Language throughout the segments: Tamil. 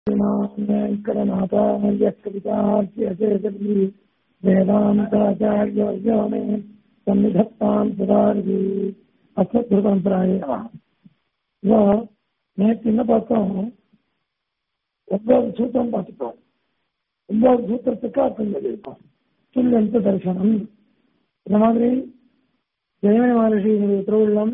वेङ्कटनाथार्य कवितार्च्यचेतरी वेदान्ताचार्यवर्यो मे सन्निधत्तां सदार्गी அஸ்வத்ருதந்திராய இப்போ நேற்று என்ன பார்த்தோம் ஒன்பது சூத்திரம் பார்த்துட்டோம் ஒன்பது சூத்திரத்துக்கு அர்த்தம் சொல்லியிருக்கோம் துல்லியந்த தரிசனம் இந்த மாதிரி ஜெயமணி மகர்ஷியினுடைய திருவுள்ளம்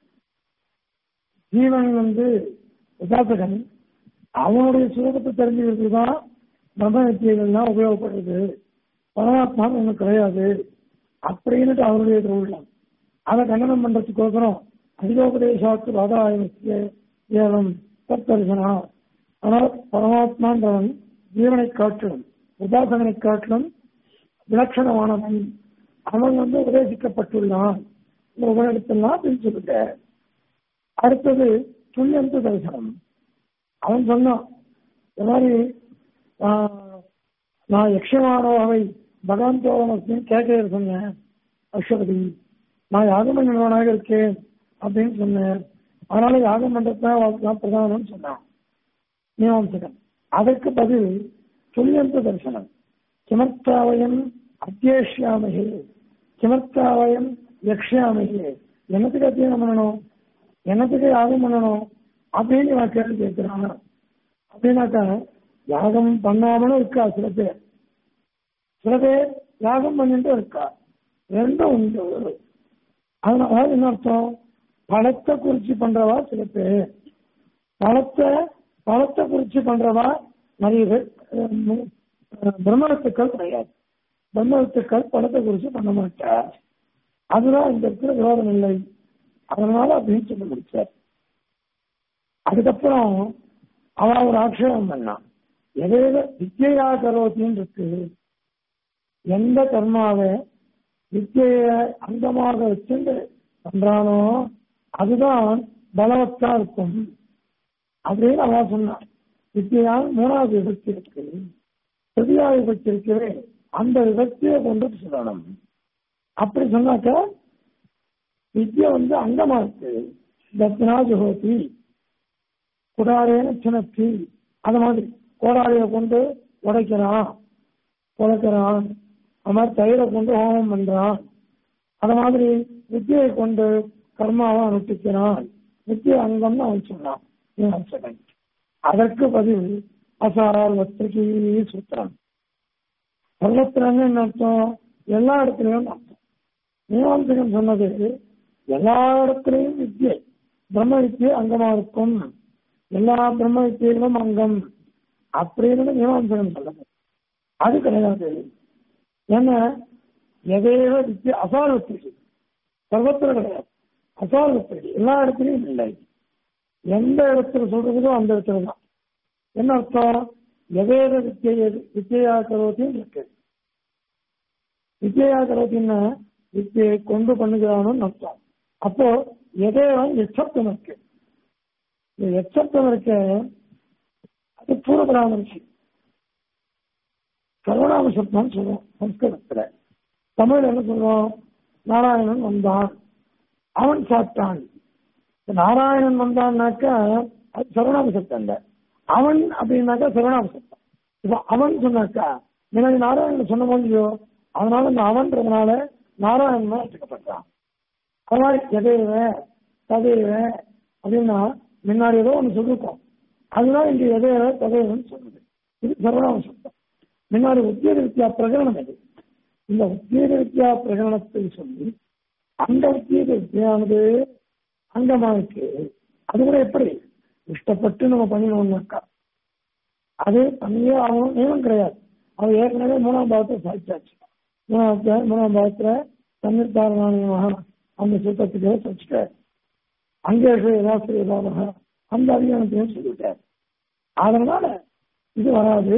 ஜீவன் வந்து உபாசகன் அவனுடைய சுரூபத்தை தெரிஞ்சுக்கிறது தான் பிரம்ம வித்தியங்கள்லாம் உபயோகப்படுறது பரமாத்மா ஒன்றும் கிடையாது அப்படின்னுட்டு அவருடைய திருவுள்ளம் அதை கண்டனம் பண்றதுக்கோசரம் அதிகோபதேசாத்து வாதாயமத்திய ஏவம் தத்தரிசனா ஆனால் பரமாத்மான்றவன் ஜீவனை காட்டிலும் உபாசகனை காட்டிலும் விலட்சணமானவன் அவன் வந்து உபதேசிக்கப்பட்டுள்ளான் இந்த உபயோகத்தெல்லாம் அப்படின்னு சொல்லிட்ட அடுத்தது துல்லியந்த தரிசனம் அவன் சொன்னான் இந்த மாதிரி நான் யக்ஷமானவை பகவான் தோழன் கேட்க சொன்னேன் அஸ்வபதி நான் யாகம் பண்ணுவனாக இருக்கேன் அப்படின்னு சொன்னேன் அதனால யாகம் பண்றதுதான் பிரதானம்னு சொன்னான் மீமாம்சகன் அதற்கு பதில் துல்லியந்த தரிசனம் கிமர்த்தாவயம் அத்தியேஷ்யாமகே கிமர்த்தாவயம் யக்ஷாமகே என்னத்துக்கு அத்தியனம் பண்ணணும் என்னத்துக்கு யாகம் பண்ணணும் அப்படின்னு நான் கேள்வி கேட்கிறான் அப்படின்னாக்கா யாகம் பண்ணாமலும் இருக்கா சில பேர் சில பேர் யாகம் பண்ணிட்டு இருக்கா ரெண்டும் உண்டு அதனால என்ன அர்த்தம் பழத்தை குறிச்சு பண்றவா சில பேர் பழத்தை பழத்தை குறிச்சு பண்றவா நிறைய பேர் பிரம்மத்துக்கள் கிடையாது பிரம்மத்துக்கள் பழத்தை குறிச்சு பண்ண மாட்டார் அதுதான் இந்த இடத்துல விரோதம் இல்லை அதனால அப்படின்னு சொல்லி முடிச்சார் அதுக்கப்புறம் அவன் ஒரு ஆட்சேபம் பண்ணான் எதையில வித்தியா கரோத்தின்னு இருக்கு எந்த கர்மாவை வித்திய அங்கமாக வச்சுட்டு பண்றானோ அதுதான் பலவத்தா இருக்கும் அப்படின்னு அவன் சொன்னான் வித்தியால் மூணாவது விபக்தி இருக்கு திருதியா விபக்தி இருக்கவே அந்த விபக்தியை கொண்டு சொல்லணும் அப்படி சொன்னாக்க வித்யா வந்து அங்கமா இருக்கு தத்னா ஜுகோதி குடாரேன சினத்தி அது மாதிரி கோடாரியை கொண்டு உடைக்கிறான் உடைக்கிறான் அது மாதிரி தயிரை கொண்டு ஹோமம் பண்றான் அது மாதிரி வித்தியை கொண்டு கர்மாவை அனுஷ்டிக்கிறான் வித்திய அங்கம்னு அவன் சொன்னான் அதற்கு பதில் அசார் வத்திரிகை சூத்திரம் சர்வத்திரன்னு என்ன அர்த்தம் எல்லா இடத்துலையும் அர்த்தம் மீமாம்சகன் சொன்னது எல்லா இடத்துலையும் வித்தியை பிரம்ம வித்தியை அங்கமா இருக்கும் எல்லா பிரம்ம வித்தியிலும் அங்கம் அப்படின்னு மீமாம்சகன் சொல்லுங்க அது கிடையாது ஏன்னா எதையோ வித்திய அசால்வத்திரிகை சர்வத்திர கிடையாது அசால்வத்திரிகை எல்லா இடத்துலையும் இல்லை எந்த இடத்துல சொல்றதோ அந்த இடத்துல தான் என்ன அர்த்தம் எதேத வித்திய வித்தியா கரோத்தின்னு இருக்கு வித்தியா கரோத்தின்னா வித்தியை கொண்டு பண்ணுகிறான்னு அர்த்தம் அப்போ எதேவன் எச்சப்தம் இருக்கு இந்த எச்சப்தம் இருக்க அது பூர்வபராமரிசி சர்வநாம சப்தம் சொல்லுவோம் சம்ஸ்கிருதத்துல தமிழ் என்ன சொல்லுவோம் நாராயணன் வந்தான் அவன் சாப்பிட்டான் நாராயணன் வந்தான்னாக்கா அது சர்வநாம சப்தம் இல்லை அவன் அப்படின்னாக்கா சர்வநாம சப்தம் இப்போ அவன் சொன்னாக்கா முன்னாடி நாராயணன் சொன்ன போலியோ அதனால இந்த அவன்றதுனால நாராயணன் எடுத்துக்கப்பட்டான் அது மாதிரி எதைவ ததைவ அப்படின்னா முன்னாடி ஏதோ ஒன்று சொல்லிருக்கோம் அதுதான் இங்க எதையவ ததைவன்னு சொல்லுது இது சர்வநாம சப்தம் முன்னாடி உத்தியோக வித்யா பிரகடனம் இது இந்த உத்தியோக வித்யா பிரகடனத்தை சொல்லி அந்த உத்தியோக வித்தியானது அங்கமா இருக்கு அது கூட எப்படி இஷ்டப்பட்டு நம்ம பண்ணினோம்னாக்கா அது பண்ணியே ஆகணும் நியமம் கிடையாது அது ஏற்கனவே மூணாம் பாவத்தை சாதிச்சாச்சு மூணாம் மூணாம் பாவத்துல தண்ணீர் தாரணமாக அந்த சுத்தத்துக்கு வச்சுட்டார் அங்கேஷு ஏதாசு ஏதாவது அந்த அதிகாரத்தையும் சொல்லிவிட்டார் அதனால இது வராது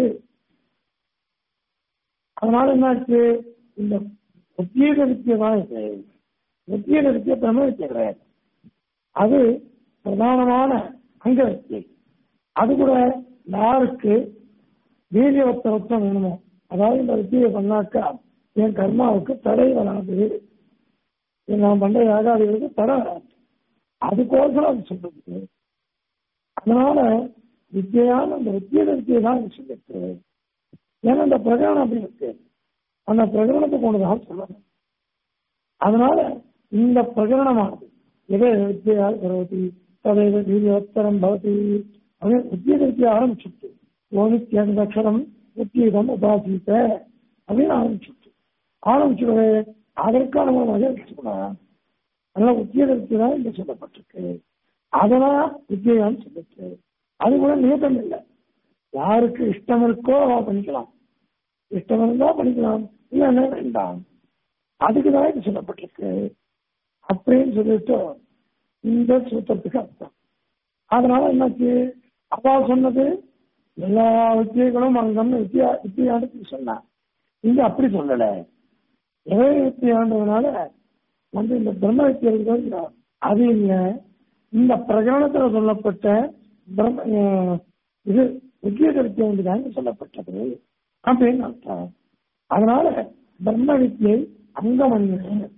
அதனால என்னாச்சு இந்த உத்தியோக வித்தியை தான் இது உத்தியோக வித்தியை பிரம்ம வித்தியை கிடையாது அது பிரதானமான அங்க வித்தியை அது கூட யாருக்கு வீரியவத்தரத்தம் வேணுமோ அதாவது இந்த வித்தியை பண்ணாக்கா என் கர்மாவுக்கு தடை வராது நான் பண்ற யாகாதிகளுக்கு தடை வராது அதுக்கோசரம் அது சொல்றது அதனால வித்தியான அந்த உத்தியோக வித்தியை தான் சொல்லிட்டு ஏன்னா அந்த பிரகடனம் அப்படி இருக்கு அந்த பிரகடனத்தை கொண்டுதான் சொல்லணும் அதனால இந்த பிரகடனமானது எதை வித்தியா கரோதி ததைவ வீரியோத்தரம் பவதி அப்படின்னு உத்தியோக வித்தியை ஆரம்பிச்சுட்டு ஓமித்தியந்த அக்ஷரம் உத்தியோகம் உபாசித்த அப்படின்னு ஆரம்பிச்சுட்டு ஆரம்பிச்சுடவே அதற்கான வகை வச்சுக்கணும் அதனால உத்தியோக வித்தியை தான் இங்க சொல்லப்பட்டிருக்கு அதெல்லாம் வித்தியான்னு சொல்லிட்டு அது கூட நியத்தம் இல்லை யாருக்கு இஷ்டம் இருக்கோ அவ பண்ணிக்கலாம் இஷ்டம் இருந்தா பண்ணிக்கலாம் இல்லைன்னா வேண்டாம் அதுக்கு தான் இது சொல்லப்பட்டிருக்கு அப்படின்னு சொல்லிட்டு இந்த சூத்திரத்துக்கு அர்த்தம் அதனால என்னாச்சு அப்பா சொன்னது எல்லா வித்தியைகளும் அங்கன்னு வித்தியா வித்தியானத்துக்கு சொன்னான் இங்க அப்படி சொல்லல எதை வித்தியான்றதுனால வந்து இந்த பிரம்ம வித்தியை அது இல்லை இந்த பிரகடனத்தில் சொல்லப்பட்ட பிரம்ம அஹ், இது உத்தியோக வித்தியை ஒன்றுதான் சொல்லப்பட்டது அப்படின்னு அர்த்தம் அதனால பிரம்ம வித்தியை அங்கமன்ன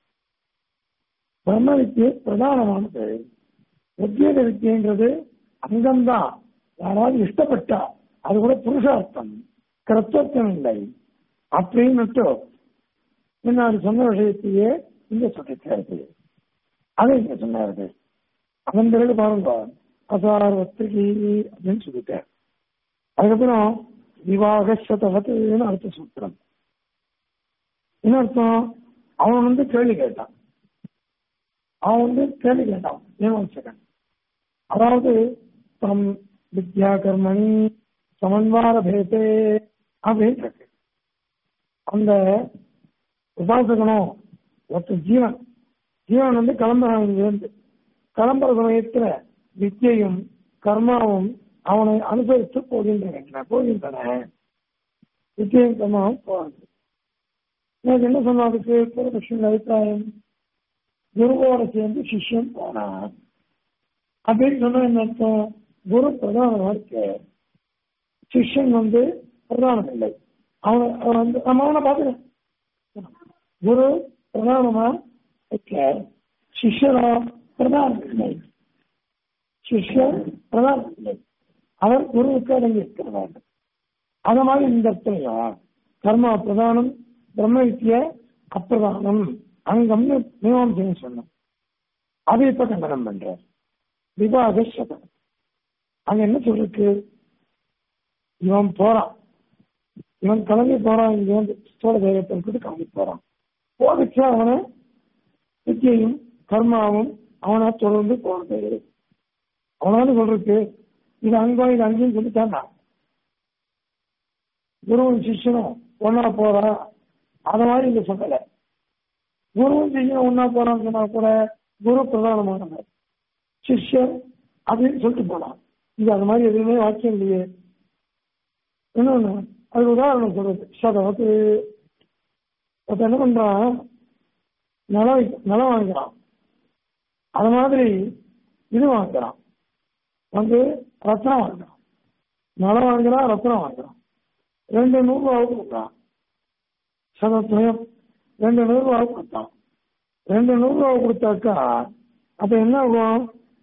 பிரம்ம வித்தியை பிரதானமானது உத்தியோக வித்தியன்றது அங்கம்தான் யாராவது இஷ்டப்பட்டா அது கூட புருஷார்த்தம் கிருத்தம் இல்லை அப்படின்னுட்டு முன்னாடி சொன்ன விஷயத்தையே இங்க சொல்லிருக்காரு அதை இங்க சொன்னாரு அதன் பிறகு பாருங்க அசாரவத்திரிகை அப்படின்னு சொல்லிட்டார் அதுக்கப்புறம் விவாக சதவத்துன்னு அடுத்த சூத்திரம் என்ன அர்த்தம் அவன் வந்து கேள்வி கேட்டான் அவன் வந்து கேள்வி கேட்டான் ஏன் செகண்ட் அதாவது தம் வித்யா கர்மணி சமன்வார பேதே அப்படின்னு இருக்கு அந்த உபாசகனும் ஒருத்த ஜீவன் ஜீவன் வந்து கிளம்புறான் இங்கிருந்து கிளம்புற சமயத்துல வித்தியையும் கர்மாவும் அவனை அனுசரித்து போகின்றன போகின்றன வித்தியையும் கர்மாவும் போகிறது எனக்கு என்ன சொன்ன அதுக்கு பூர்வபக்ஷன் அபிப்பிராயம் குருவோட சேர்ந்து சிஷ்யன் போனான் அப்படின்னு சொன்னா என்ன அர்த்தம் குரு பிரதானமா இருக்கு சிஷ்யன் வந்து பிரதானம் இல்லை அவன் அவன் வந்து நம்ம அவனை பார்த்துக்கேன் குரு பிரதானமா இருக்க சிஷ்யனோ பிரதானம் இல்லை சிஷ்யர் பிரதானம் இல்லை அவர் குருவுக்கு அடங்கி இருக்கிற வேண்டும் அது மாதிரி இந்த இடத்துலயும் கர்மா பிரதானம் பிரம்ம வித்திய அப்பிரதானம் அங்கம்னு மீமாம்சம் சொன்னோம் அதை இப்ப கண்டனம் பண்றார் விவாக சதம் அங்க என்ன சொல்லிருக்கு இவன் போறான் இவன் கிளம்பி போறான் இங்க வந்து சோழ தைரியத்தை விட்டுட்டு கிளம்பி போறான் போதுச்சு அவனை வித்தியையும் கர்மாவும் அவனை தொடர்ந்து போறது அவனால சொல்றதுக்கு இது அங்கம் இது அங்கேயும் சொல்லிட்டானா குருவும் சிஷ்யனும் ஒன்னா போறா அத மாதிரி இங்க சொல்லல குருவும் சிஷ்யனும் ஒன்னா போறான்னு சொன்னா கூட குரு பிரதானமானவர் சிஷ்யர் அப்படின்னு சொல்லிட்டு போலாம் இது அது மாதிரி எதுவுமே வாக்கியம் இல்லையே இன்னொன்னு அது உதாரணம் சொல்றது சதவத்து ஒருத்தன் என்ன பண்றான் நிலம் விக்க- நிலம் வாங்குறான் அது மாதிரி இது வாங்குறான் வந்து ரத்னம் வாங்குறான் நிலம் வாங்குறான் ரத்னம் வாங்குறான் ரெண்டு நூறு ரூபாவுக்கு கொடுக்குறான் சதத்துவம் ரெண்டு நூறு ரூபாவுக்கு கொடுத்தான் ரெண்டு நூறு ரூபாவுக்கு கொடுத்தாக்கா அப்ப என்ன ஆகும்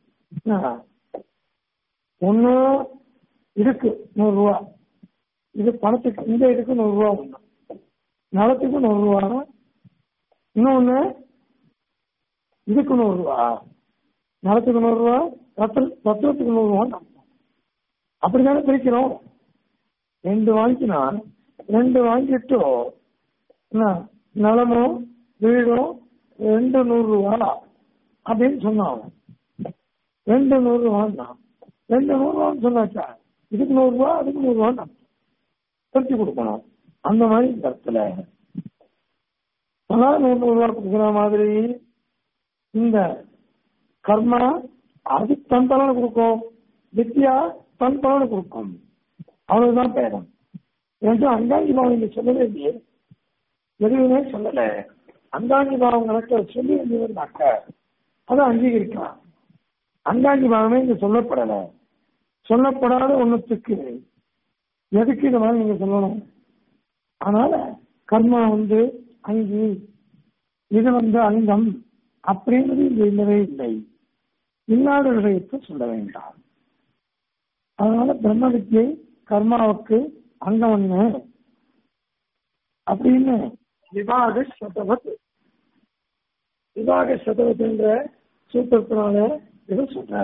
ஒண்ணு இதுக்கு நூறு ரூபா இது பணத்துக்கு இந்த இதுக்கு நூறு ரூபா ஒண்ணு நிலத்துக்கு நூறு ரூபா இன்னொன்னு இதுக்கு நூறு ரூபா நிலத்துக்கு நூறு ரூபா ரத்த ரத்தத்துக்கு நூறு ரூபா அப்படித்தானே பிரிக்கிறோம் ரெண்டு வாங்கினா ரெண்டு வாங்கிட்டு என்ன நிலமும் வீடும் ரெண்டு நூறு ரூபா அப்படின்னு சொன்னான் ரெண்டு நூறு ரூபான்னா ரெண்டு நூறு ரூபான்னு சொன்னாச்சா இதுக்கு நூறு ரூபா அதுக்கு நூறு ரூபான்னு பிரிச்சு கொடுக்கணும் அந்த மாதிரி இந்த இடத்துல அதான் நூறு நூறு ரூபா கொடுக்குற மாதிரி இந்த கர்மா அது தன் பலனை கொடுக்கும் வித்யா தன் பலனை கொடுக்கும் அவ்வளவுதான் பேரம் என்று அங்காங்கி பாவம் இங்க சொல்லவே இல்லையே எதுவுமே சொல்லல அங்காங்கி பாவம் கணக்க சொல்லி இருந்ததுனாக்க அதை அங்கீகரிக்கலாம் அங்காங்கி பாவமே இங்க சொல்லப்படல சொல்லப்படாத ஒண்ணுத்துக்கு எதுக்கு இந்த மாதிரி நீங்க சொல்லணும் அதனால கர்மா வந்து அங்கி இது வந்து அங்கம் அப்படின்றது இங்க இல்லவே இல்லை இல்லாத விஷயத்தை சொல்ல வேண்டாம் அதனால பிரம்ம வித்யை கர்மாவுக்கு அங்கம் ஒண்ணு அப்படின்னு விவாக சதவத் விவாக சதவத் என்ற சூத்திரத்தினால இதை சொல்ற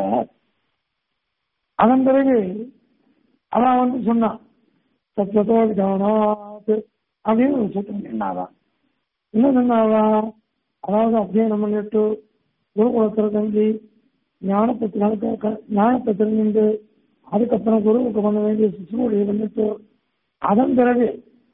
அதன் பிறகு அவன் வந்து சொன்னான் சத்வதோ விதானாத் அப்படின்னு ஒரு சூத்திரம் என்னாதான் என்ன சொன்னாவா அதாவது அப்படியே நம்ம நேற்று குருகுலத்தில் தங்கி ஞானத்தை திறக்க- ஞானத்தை தெரிஞ்சுட்டு அதுக்கப்புறம் குருவுக்கு பண்ண வேண்டிய சுசுமொழியை வந்துட்டு அதன் பிறகு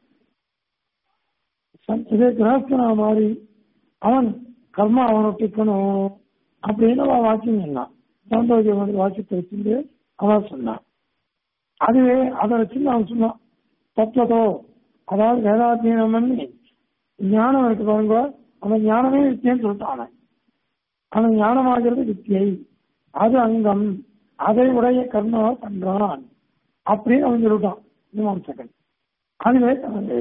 சன்- இதே கிரகஸ்தனா மாறி அவன் கர்மா அவனை ஒட்டிக்கணும் அப்படின்னு அவன் வாக்கியம் சொன்னான் சாந்தோக்கிய வந்து வாக்கியத்தை வச்சுட்டு அவன் சொன்னான் அதுவே அதை வச்சு அவன் சொன்னான் தத்துவத்தோ அதாவது வேதாத்தியம் பண்ணி ஞானம் இருக்கு பாருங்க அவன் ஞானமே வித்தியன்னு சொல்லிட்டான் அவன் அவன் ஞானமாகிறது வித்தியை அது அங்கம் அதை உடைய கர்மாவை பண்றான் அப்படின்னு அவன் சொல்லிட்டான் மீமாம்சகன் அதுவே தனது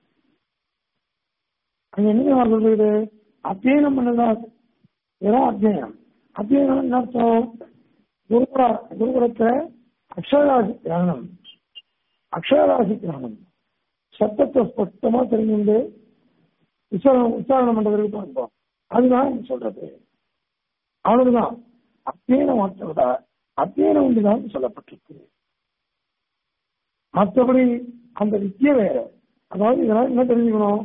அங்க என்ன சொல்றது அத்தியனம் பண்ணதான் வெறும் அத்தியனம் அத்தியனம் என்ன அர்த்தம் குருகுல குருகுலத்தை அக்ஷராசி கிரகணம் அக்ஷராசி கிரகணம் சத்தத்தை ஸ்பஷ்டமா தெரிஞ்சுண்டு விசாரணை விசாரணை பண்றதுக்கு பார்ப்போம் அதுதான் இங்க சொல்றது அவ்வளவுதான் அத்தியனம் மாற்றவிட அத்தியனம் ஒன்றுதான் சொல்லப்பட்டிருக்கு மற்றபடி அந்த வித்தியை வேற அதாவது இதெல்லாம் என்ன தெரிஞ்சுக்கணும்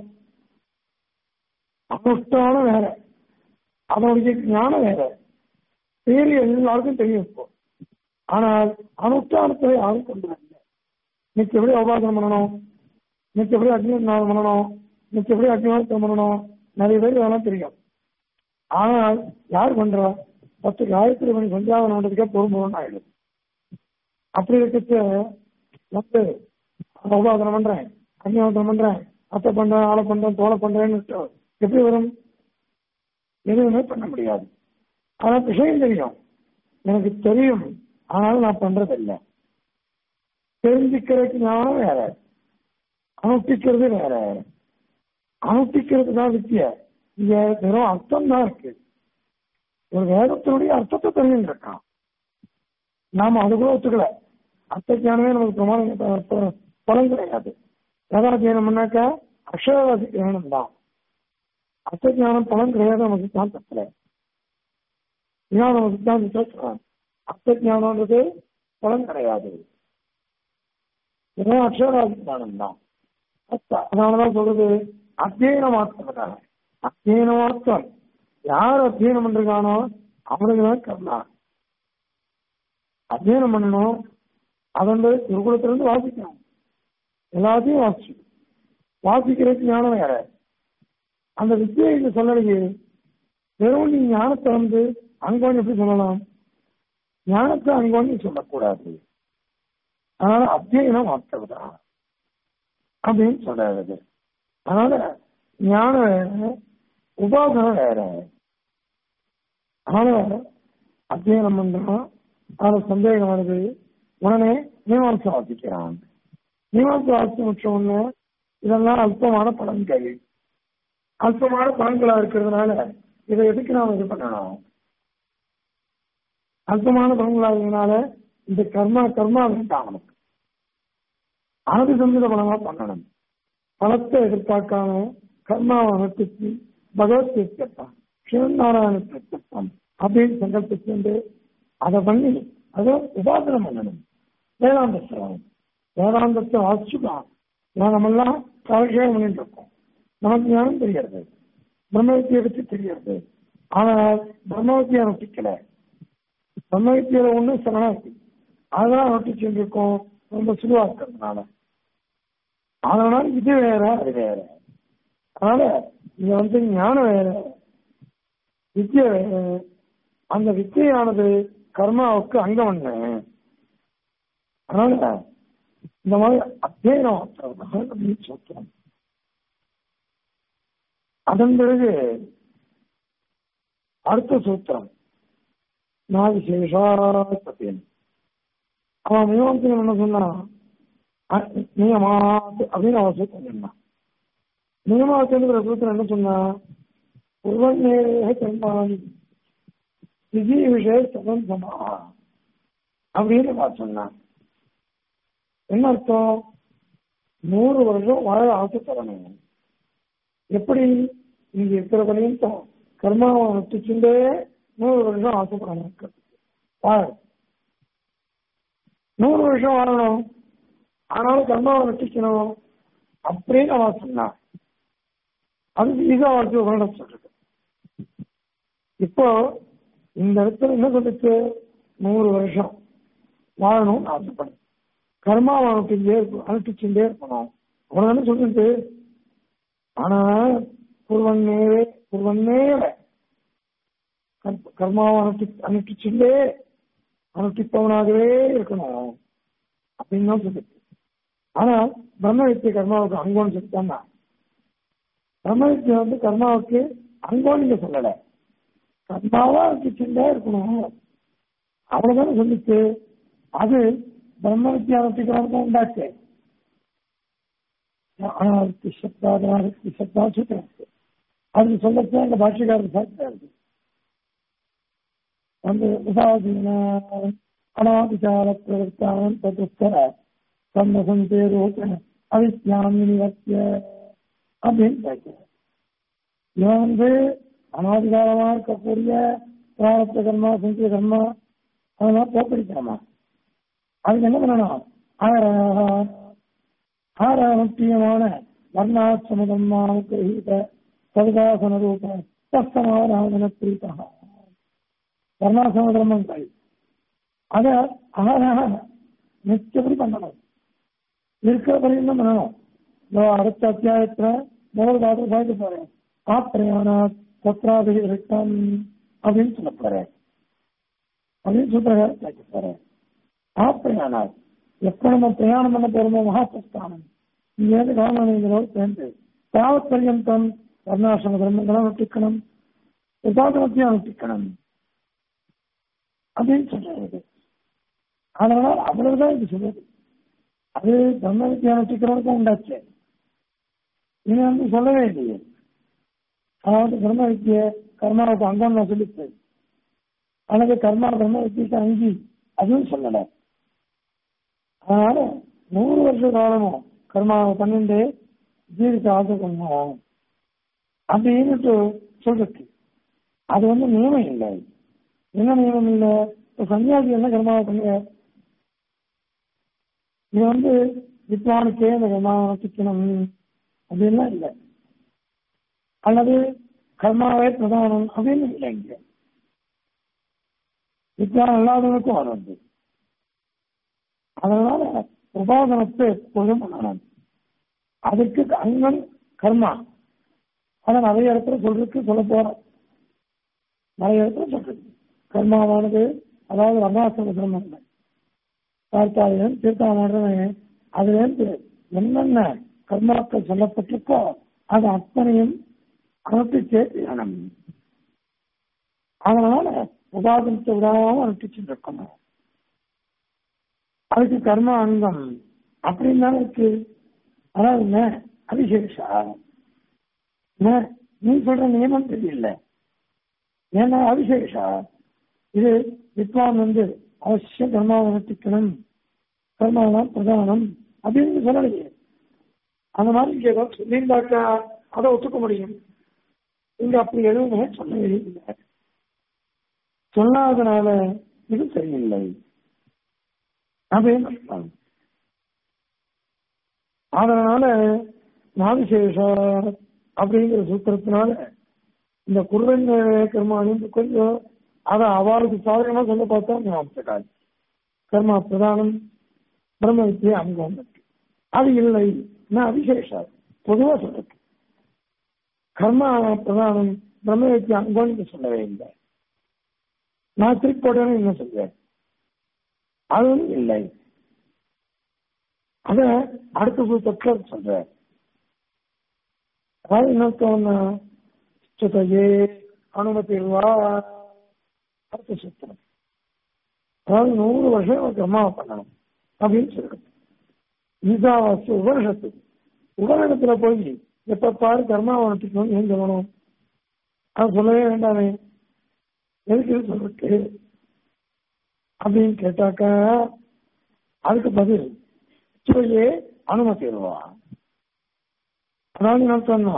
அனுஷ்டானம் வேற அதனுடைய ஞானம் வேற பேரு எல்லாருக்கும் தெரியும் இப்போ ஆனால் அனுஷ்டானத்தை யாரும் கொண்டு வரல இன்னைக்கு எப்படி உபாசனம் பண்ணணும் இன்னைக்கு எப்படி அக்னிநாதம் பண்ணணும் இன்னைக்கு எப்படி அக்னிநாதம் பண்ணணும் நிறைய பேர் இதெல்லாம் தெரியும் ஆனால் யார் பண்றா பத்து காயத்ரி மணி சஞ்சாவனம் பண்றதுக்கே பொறுமுறை ஆயிடுது அப்படி இருக்கிறது வந்து உபாசனம் பண்றேன் அக்னிநாதம் பண்றேன் அத்தை பண்றேன் ஆளை பண்றேன் தோலை பண்றேன்னு எப்படி வரும் எதுவுமே பண்ண முடியாது ஆனா விஷயம் தெரியும் எனக்கு தெரியும் ஆனாலும் நான் பண்றதில்லை தெரிஞ்சுக்கிறதுக்கு ஞானம் வேற அனுஷ்டிக்கிறது வேற அனுஷ்டிக்கிறது தான் வித்திய இங்க வெறும் அர்த்தம் தான் இருக்கு ஒரு வேதத்தினுடைய அர்த்தத்தை தெரிஞ்சுட்டு இருக்கான் நாம அது கூட ஒத்துக்கல அர்த்த ஞானமே நமக்கு பிரமாணம் ப- ப- பலன் கிடையாது வேதாத்தியனம் பண்ணாக்கா அக்ஷரவாசி ஞானம் தான் அர்த்த ஞானம் பலன் கிடையாது நம்ம சித்தாந்தத்துல இதான் நம்ம சித்தாந்தத்துல சொல்றாங்க அர்த்த ஞானம்ன்றது பலன் கிடையாது வெறும் அக்ஷரவாசி ஞானம் தான் அத்த- அதனாலதான் சொல்றது அத்தியன மாத்திரம் அத்தியன மாத்திரம் யார் அத்தியனம் பண்றானோ அவனுக்கு தான் கர்ணா அத்தியனம் பண்ணணும் அதன் குருகுலத்திலிருந்து வாசிக்கணும் எல்லாத்தையும் வாசிச்சு வாசிக்கிறதுக்கு ஞானம் வேற அந்த வித்தியை இங்க சொல்லலையே வெறும் நீ ஞானத்தை வந்து அங்கோன்னு எப்படி சொல்லலாம் ஞானத்தை அங்கோன்னு சொல்லக்கூடாது அதனால அத்தியனம் மாற்றவிதான் அப்படின்னு சொல்றாரு அதனால ஞானம் வேற உபாசனை வேற அதனால அத்தியனம் பண்றோம் அதுல சந்தேகம் வருது உடனே மீமாம்சம் வாசிக்கிறான் மீமாம்சம் வாசிச்சு முடிச்ச உடனே இதெல்லாம் அல்பமான பலன்கள் அல்பமான பலன்களா இருக்கிறதுனால இதை எதுக்கு நாம இது பண்ணணும் அல்பமான பலன்களா இருக்கிறதுனால இந்த கர்மா கர்மா வேண்டாம் நமக்கு அனது சந்திர பலமா பண்ணணும் பலத்தை எதிர்பார்க்காம கர்மாவை அனுப்பிச்சு பகவத் பிரத்யட்சம் சிவநாராயண பிரத்யட்சம் அப்படின்னு சங்கல்பிச்சு அதை பண்ணி அதை உபாசனம் பண்ணணும் வேதாந்த சிரவம் வேதாந்தத்தை வாசிச்சுக்கலாம் நாமெல்லாம் காலக்ஷேபம் பண்ணிட்டு இருக்கோம் நமக்கு ஞானம் தெரிகிறது பிரம்மவித்தியை பற்றி தெரிகிறது ஆனால் பிரம்மவித்தியை நொட்டிக்கல பிரம்மவித்தியில ஒண்ணு சரணாகி அதெல்லாம் நொட்டிச்சு இருக்கோம் ரொம்ப சுலுவா இருக்கிறதுனால அதனால இது வேற அது வேற அதனால இங்க வந்து ஞானம் வேற வித்தியை வேற அந்த வித்தியானது கர்மாவுக்கு அங்கம் என்ன அதனால இந்த மாதிரி அத்தியனம் அப்படின்னு சொல்றோம் அதன் பிறகு அடுத்த சூத்திரம் நான் விசேஷாத்தியம் அவன் மீமாசனம் என்ன சொன்னான் அ- நியமாத் அப்படின்னு அவன் சூத்திரம் சொன்னான் நியமாத்துங்கிற சூத்திரம் என்ன சொன்னா உருவநேரே கர்மாணி விதி விஷய சதம் சமா அப்படின்னு அவன் சொன்னான் என்ன அர்த்தம் நூறு வருஷம் வாழ ஆசை தரணும் எப்படி இங்க இருக்கிற பர்யந்தம் கர்மாவை நட்டுச்சுட்டே நூறு வருஷம் ஆசைப்படணும் வாழ நூறு வருஷம் வாழணும் ஆனாலும் கர்மாவை நட்டிக்கணும் அப்படின்னு அவன் சொன்னான் அது ஈகா வாழ்க்கை உங்களிடம் சொல்றது இப்போ இந்த இடத்துல என்ன சொல்லுச்சு நூறு வருஷம் வாழணும்னு ஆசைப்படும் கர்மாவை அனுப்பிச்சுட்டே இருக்கும் அனுப்பிச்சுட்டே இருக்கணும் அவ்வளவுதானே சொல்லிட்டு ஆனா குருவன்னே குருவன்னேவ கர்மாவை அனுப்பி அனுப்பிச்சுட்டே அனுப்பிப்பவனாகவே இருக்கணும் அப்படின்னு தான் சொல்லிட்டு ஆனா பிரம்ம வித்திய கர்மாவுக்கு அங்கோன்னு சொல்லிட்டான்னா பிரம்ம வித்தியை வந்து கர்மாவுக்கு அங்கோன்னு நீங்க சொல்லல கர்மாவா அனுப்பிச்சுட்டே இருக்கணும் அவ்வளவுதானே சொல்லிச்சு அது பிரம்ம வித்தியானத்துக்கு உண்டாச்சு அனாவர்த்தி சப்தாது அனாவர்த்தி சப்தா சூத்திரம் அதுக்கு சொல்லச்சு அந்த பாஷ்யக்காரர் சாப்பிட்டாரு வந்து உதாசீன அனாதிகார பிரவர்த்தானம் ததுஸ்தர சந்தசந்தே ரூப அவித்யாம் நிவர்த்திய அப்படின்னு கேட்கிறார் இவன் வந்து அனாதிகாரமா இருக்கக்கூடிய பிராரத்த கர்மா சந்திர கர்மா அதெல்லாம் போக்கடிக்கணுமா அதுக்கு என்ன பண்ணணும் ஆற முக்கியமான வர்ணாசிரமதமான கிரகீத சதுதாசன ரூப தஸ்தமான பிரீதா வர்ணாசிரம தர்மங்கள் அத ஆறாக நிச்சயப்படி பண்ணணும் இருக்கிற வரையும் தான் பண்ணணும் அடுத்த அத்தியாயத்துல முதல் பாட்டு சாய்க்க போறேன் ஆப்பிரையான சத்ராதி ரிட்டம் அப்படின்னு சொல்ல போறேன் அப்படின்னு சூத்திரகார சாய்க்க போறேன் ஆப்பிரையானால் எப்ப நம்ம பிரயாணம் பண்ண போறோமோ மகாபிரஸ்தானம் இங்கேருந்து காரணங்களோடு சேர்ந்து தாவத் பர்யந்தம் வர்ணாசிரம தர்மங்களை அனுஷ்டிக்கணும் உபாதனத்தையும் அனுஷ்டிக்கணும் அப்படின்னு சொல்றது அதனால அவ்வளவுதான் இது சொல்லுது அது பிரம்ம வித்தியை அனுஷ்டிக்கிறவருக்கும் உண்டாச்சு இது வந்து சொல்லவே இல்லையே அதாவது பிரம்ம வித்திய கர்மாவுக்கு அங்கம் நான் சொல்லிச்சு அல்லது கர்மா பிரம்ம வித்தியக்கு அங்கி அதுவும் சொல்லலை அதனால நூறு வருஷ காலமும் கர்மாவை பண்ணிட்டு ஜீவிக்க ஆசை பண்ணணும் அப்படின்னுட்டு சொல்றது அது வந்து நியமம் இல்லை என்ன நியமம் இல்லை இப்போ சன்னியாசி என்ன கர்மாவை பண்ணுங்க இது வந்து வித்வானுக்கே இந்த கர்மாவை நட்டிக்கணும் அப்படின்லாம் இல்லை அல்லது கர்மாவே பிரதானம் அப்படின்னு இல்லை இங்க வித்வான் இல்லாதவனுக்கும் அது வந்து அதனால உபாசனத்தை எப்பொழுதும் பண்ணணும் அதுக்கு அங்கம் கர்மா அதை நிறைய இடத்துல சொல்றதுக்கு சொல்ல போறோம் நிறைய இடத்துல சொல்றது கர்மாவானது அதாவது வர்ணாசிரம தர்மம் பார்த்தாலும் தீர்த்தாமன்றவன் அதுல இருந்து என்னென்ன கர்மாக்கள் சொல்லப்பட்டிருக்கோ அது அத்தனையும் அனுப்பிச்சே தீரணும் அதனால உபாசனத்தை விடாம அனுப்பிச்சுட்டு இருக்கணும் அதுக்கு கர்ம அங்கம் அப்படின்னு தானே இருக்கு அதாவது என்ன அபிஷேஷா என்ன நீ சொல்ற நியமம் தெரியல ஏன்னா அபிஷேஷா இது வித்வான் வந்து அவசியம் கர்மாவை நட்டிக்கணும் கர்மாதான் பிரதானம் அப்படின்னு சொல்லலையே அந்த மாதிரி இங்க ஏதாவது சொல்லியிருந்தாக்கா அதை ஒத்துக்க முடியும் இங்க அப்படி எதுவுமே சொல்லவே இல்லை சொல்லாதனால இது சரியில்லை அப்படின்னு அர்த்தம். அதனால நாவிசேஷ அப்படிங்கிற சூத்திரத்தினால இந்த குருவன் கர்மானும் கொஞ்சம் அதை அவளுக்கு சாதகமா சொல்ல பார்த்தா ஞாபகம் கர்மா பிரதானம் பிரம்ம வித்தியை அங்கம் அது இல்லை நான் அவிசேஷா பொதுவா சொல்றது கர்மா பிரதானம் பிரம்ம வித்தியை அங்கம்னு சொல்லவே இல்லை நான் திருப்போட்டேன்னு என்ன சொல்றேன் அதுவும் இல்லை அத அடுத்த சூத்திரத்தில் சொல்றேன் அதாவது என்ன சுதையே அனுமதிவா அடுத்த சூத்திரம் அதாவது நூறு வருஷம் ஒரு கர்மாவை பண்ணணும் அப்படின்னு சொல்றது ஈசாவாசி உபனிஷத்துக்கு உபனிடத்துல போய் எப்ப பாரு கர்மாவை நடத்திக்கணும் ஏன் சொல்லணும் அது சொல்லவே வேண்டாமே எதுக்கு இது சொல்றது அப்படின்னு கேட்டாக்கா அதுக்கு பதில் சுவையே அனுமதிடுவா அதாவது என்ன சொன்னா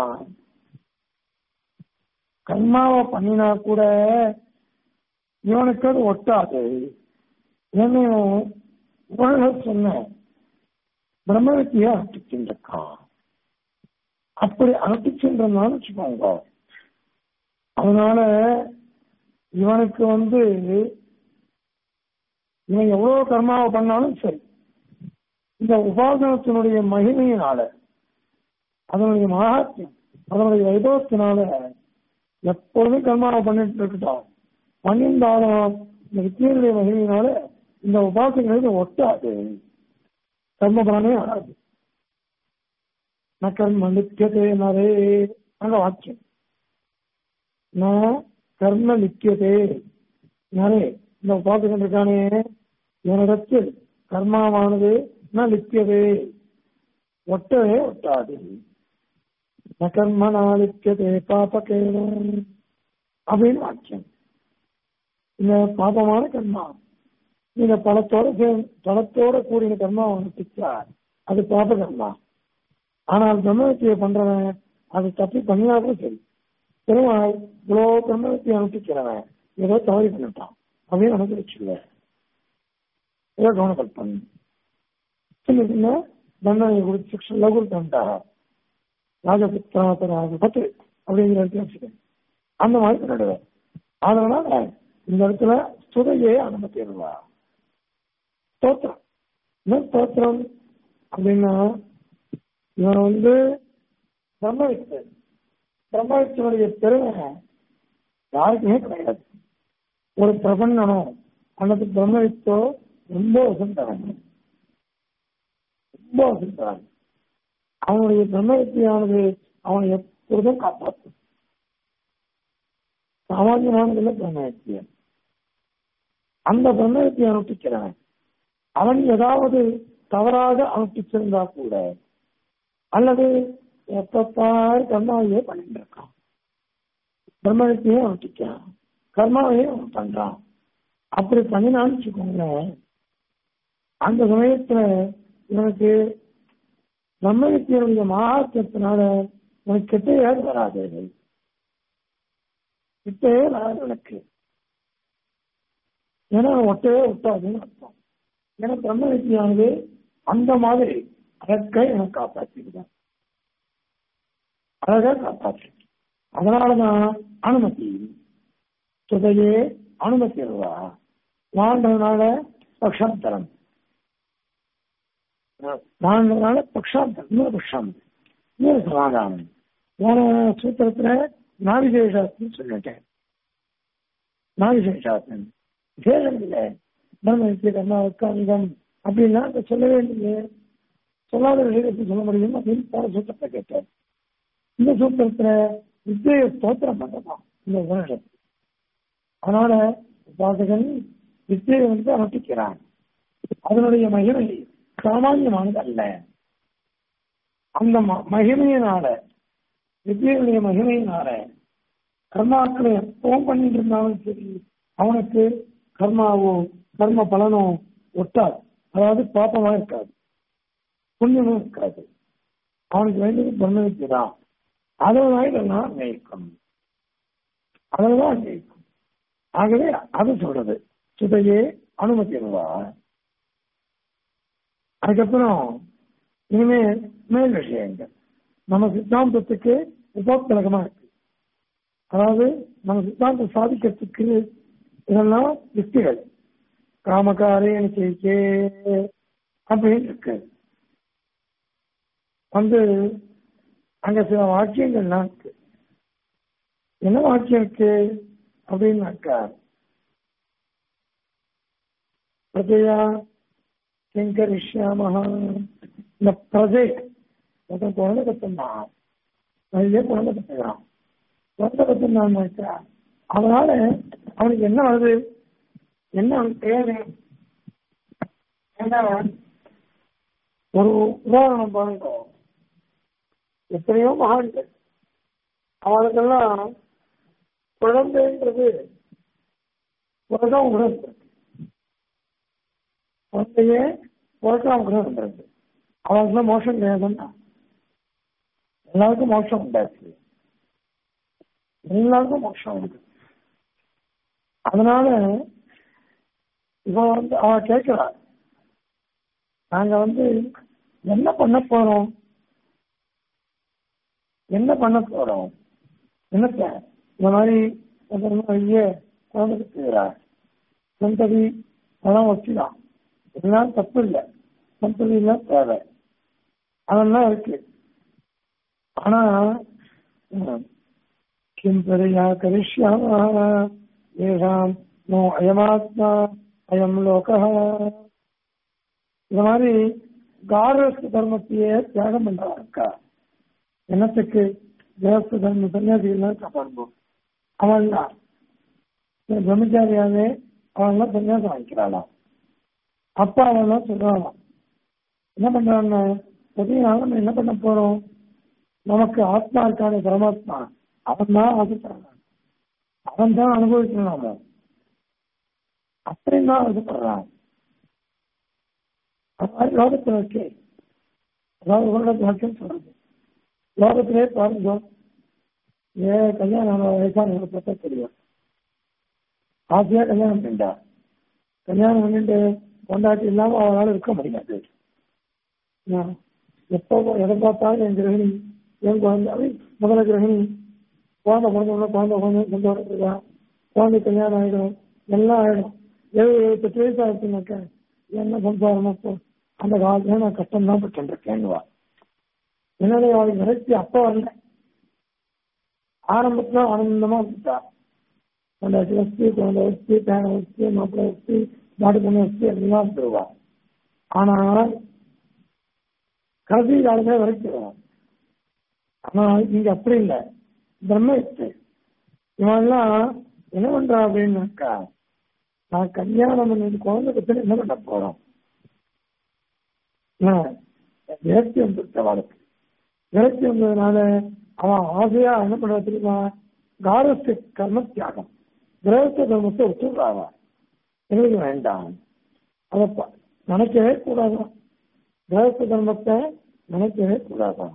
கர்மாவை பண்ணினா கூட இவனுக்கு அது ஒட்டாது ஏன்னு உலக சொன்ன பிரம்ம வித்தியை அனுப்பிச்சுருக்கான் அப்படி அனுப்பிச்சுன்றதுனால வச்சுக்கோங்க அதனால இவனுக்கு வந்து இவன் எவ்வளவு கர்மாவை பண்ணாலும் சரி இந்த உபாசனத்தினுடைய மகிமையினால அதனுடைய மகாத்மியம் அதனுடைய வைபவத்தினால எப்பொழுதும் கர்மாவை பண்ணிட்டு இருக்கட்டும் பண்ணியிருந்தாலும் இந்த வித்தியனுடைய மகிமையினால இந்த உபாசனைகளுக்கு ஒட்டாது கர்ம பலனே ஆகாது ந கர்ம நித்தியதே நரே அங்க வாக்கியம் ந கர்ம நித்தியதே நரே இந்த உபாசகன் இருக்கானே என்னிடத்தில் கர்மாவானது ந நித்தியதே ஒட்டவே ஒட்டாது ந கர்ம நாளித்தியதே பாபகேனம் அப்படின்னு வாக்கியம் இந்த பாபமான கர்மா நீங்க பணத்தோட சே- பணத்தோட கூடிய கர்மா அனுப்பிச்சா அது பாப கர்மா ஆனால் பிரம்மவித்தியை பண்றவன் அது தப்பி பண்ணினா கூட சரி பெருமாள் இவ்வளோ பிரம்மவித்தியை அனுப்பிக்கிறவன் ஏதோ தவறி பண்ணிட்டான் அப்படின்னு நமக்கு வச்சுள்ள ஏதோ கவனப்படுத்தன் சின்ன சின்ன தண்டனை கொடுத்து சிக்ஷன்ல கொடுத்தாங்க ராஜபுத்திராபராக பத்து அப்படிங்கிற இடத்துல வச்சுக்கேன் அந்த மாதிரி பண்ணிடுவேன் அதனால இந்த இடத்துல ஸ்துதையே அனுமதிடுவா ஸ்தோத்திரம் என்ன ஸ்தோத்திரம் அப்படின்னா இவன் வந்து பிரம்மவித்து பிரம்மவித்தனுடைய பெருமை யாருக்குமே கிடையாது ஒரு பிரபன்னனோ அல்லது பிரம்மவித்தோ ரொம்ப வசந்தவன் ரொம்ப வசந்தவன் அவனுடைய பிரம்மவித்தியானது அவனை எப்பொழுதும் காப்பாற்றும் சாமானியமானதுல பிரம்மவித்தியன் அந்த பிரம்மவித்தியை அனுப்பிக்கிறவன் அவன் ஏதாவது தவறாக அனுப்பிச்சிருந்தா கூட அல்லது எப்பப்பாரு கர்மாவையே பண்ணிட்டு இருக்கான் பிரம்மவித்தியே அனுப்பிக்கிறான் கர்மாவையே அவன் பண்றான் அப்படி பண்ணினான்னு வச்சுக்கோங்களேன் அந்த சமயத்துல இவனுக்கு பிரம்மவித்தியனுடைய மகாத்தியத்தினால உனக்கு கிட்டே வராது கிட்டே வராது எனக்கு ஏன்னா ஒட்டவே ஒட்டாதுன்னு அர்த்தம் ஏன்னா பிரம்ம வித்தியானது அந்த மாதிரி அழகை எனக்கு காப்பாற்றிருக்கேன் அழகா காப்பாற்று அதனாலதான் அனுமதி சுதையே அனுமதி வருவா வாழ்றதுனால பக்ஷாந்தரம் வாழ்றதுனால பக்ஷாந்தரம் இன்னொரு பக்ஷாந்தரம் இன்னொரு சமாதானம் போன சூத்திரத்துல நாவிசேஷாஸ்திரம் சொல்லிட்டேன் நாவிசேஷாஸ்திரம் விசேஷம் இல்லை பிரம்ம வித்திய கர்மா உட்காந்தம் அப்படின்னா அதை சொல்லவே இல்லையே சொல்லாத விஷயத்தை எப்படி சொல்ல முடியும் அப்படின்னு போன சூத்திரத்தை கேட்டார் இந்த சூத்திரத்துல வித்தியை ஸ்தோத்திரம் பண்ணலாம் இந்த உபனிஷத்து அதனால உபாசகன் வித்தியை வந்து அனுப்பிக்கிறான் அதனுடைய மகிமை சாமானியமானது அல்ல அந்த ம- மகிமையினால வித்தியனுடைய மகிமையினால கர்மாக்களை எப்பவும் பண்ணிட்டு இருந்தாலும் சரி அவனுக்கு கர்மாவோ கர்ம பலனோ ஒட்டாது அதாவது பாப்பமா இருக்காது புண்ணியமும் இருக்காது அவனுக்கு வேண்டியது பிரம்மவித்தி தான் அதனால இதெல்லாம் அன்வயிக்கும் அதெல்லாம் அன்வயிக்கும் ஆகவே அது சொல்றது சுதையே அனுமதிடுவா அதுக்கப்புறம் இனிமே மேல் விஷயங்கள் நம்ம சித்தாந்தத்துக்கு உபோத்கலகமா இருக்கு அதாவது நம்ம சித்தாந்தம் சாதிக்கிறதுக்கு இதெல்லாம் யுக்திகள் காமக்காரே நிச்சயிக்கே அப்படின்னு இருக்கு வந்து அங்க சில வாக்கியங்கள்லாம் இருக்கு என்ன வாக்கியம் இருக்கு அப்படின்னாக்கா பிரஜையா கிங்கரிஷ்யாமஹா இந்த பிரஜை ஒருத்தன் குழந்தை கத்துனான் நிறைய குழந்தை கத்துக்கிறான் குழந்தை கத்துனான்னாக்கா அதனால அவனுக்கு என்ன வருது என்ன அவனுக்கு தேவை ஏன்னா ஒரு உதாரணம் பாருங்க எத்தனையோ மகான்கள் அவனுக்கெல்லாம் குழந்தைன்றது உலகம் உணர்ந்து குழந்தைய உலகம் உணர்ந்துருக்கு அவனுக்குலாம் மோஷம் கிடையாதுன்னா எல்லாருக்கும் மோட்சம் உண்டாச்சு எல்லாருக்கும் மோட்சம் உண்டு அதனால இவ வந்து அவ கேட்கிறா நாங்க வந்து என்ன பண்ண போறோம் என்ன பண்ண போறோம் என்னத்த இந்த மாதிரி ஐய குழந்தை செய்யறா சந்ததி அதெல்லாம் வச்சுதான் இதெல்லாம் தப்பு இல்லை சந்ததி எல்லாம் தேவை அதெல்லாம் இருக்கு ஆனா கிம் பெரியா கரிஷ்யாமா ஏஷாம் நோ அயமாத்மா அயம் லோக இந்த மாதிரி காரஸ்த தர்மத்தையே தியாகம் பண்றாருக்கா என்னத்துக்கு கிரகஸ்த தர்ம சன்னியாசிகள் காப்பாடுவோம் அவன் தான் பிரம்மச்சாரியாவே அவன்லாம் சன்னியாசம் வாங்கிக்கிறாளாம் அப்பா அவன்லாம் சொல்றாளாம் என்ன பண்றான்னு புதிய நம்ம என்ன பண்ண போறோம் நமக்கு ஆத்மா இருக்கான பரமாத்மா அவன் தான் ஆசைப்படுறான் அவன் தான் அனுபவிக்கணும் நாம அப்படின்னு தான் ஆசைப்படுறான் அது மாதிரி லோகத்தில் இருக்கே அதாவது உங்களோட வாக்கியம் சொல்றது லோகத்திலே பாருங்க ஏ கல்யாணம் வயசானவங்களை பார்த்தா தெரியும் ஆசையா கல்யாணம் பண்ணிட்டா கல்யாணம் பண்ணிட்டு கொண்டாட்டி இல்லாம அவளால இருக்க முடியாது எப்போ எதை பார்த்தாலும் என் கிரகிணி என் குழந்தை முதல கிரகிணி குழந்தை பிறந்தோம்னா குழந்தை குழந்தை சந்தோஷம் இருக்கா குழந்தை கல்யாணம் ஆயிடும் எல்லாம் ஆயிடும் எழுபது எழுபத்தெட்டு வயசு ஆயிடுச்சுனாக்கா என்ன சம்சாரம் அப்போ அந்த காலத்துல நான் கஷ்டம் தான் பட்டுருக்கேன்னுவா என்னுடைய அவளுக்கு விரக்தி அப்போ வரல ஆரம்பத்துல ஆனந்தமா இருந்துட்டா கொண்டாட்டி வச்சு குழந்தை வச்சு பேனை வச்சு மாப்பிள்ளை வச்சு மாட்டு பொண்ணு வச்சு எல்லாம் இருந்துருவா ஆனால் கடைசி காலத்துல வரைக்கும் ஆனா இங்க அப்படி இல்லை பிரம்ம இச்சு இவெல்லாம் என்ன பண்றா அப்படின்னாக்கா நான் கல்யாணம் பண்ணிட்டு குழந்தை பத்தி என்ன பண்ண போறோம் விரக்தி வந்துருச்சு அவளுக்கு விரக்தி வந்ததுனால அவன் ஆசையா என்ன பண்றா தெரியுமா காரஸ்து கர்ம தியாகம் கிரகஸ்த கர்மத்தை ஒத்துடுறாவா எங்களுக்கு வேண்டாம் அதை நினைக்கவே கூடாதான் கிரகஸ்த கர்மத்தை நினைக்கவே கூடாதான்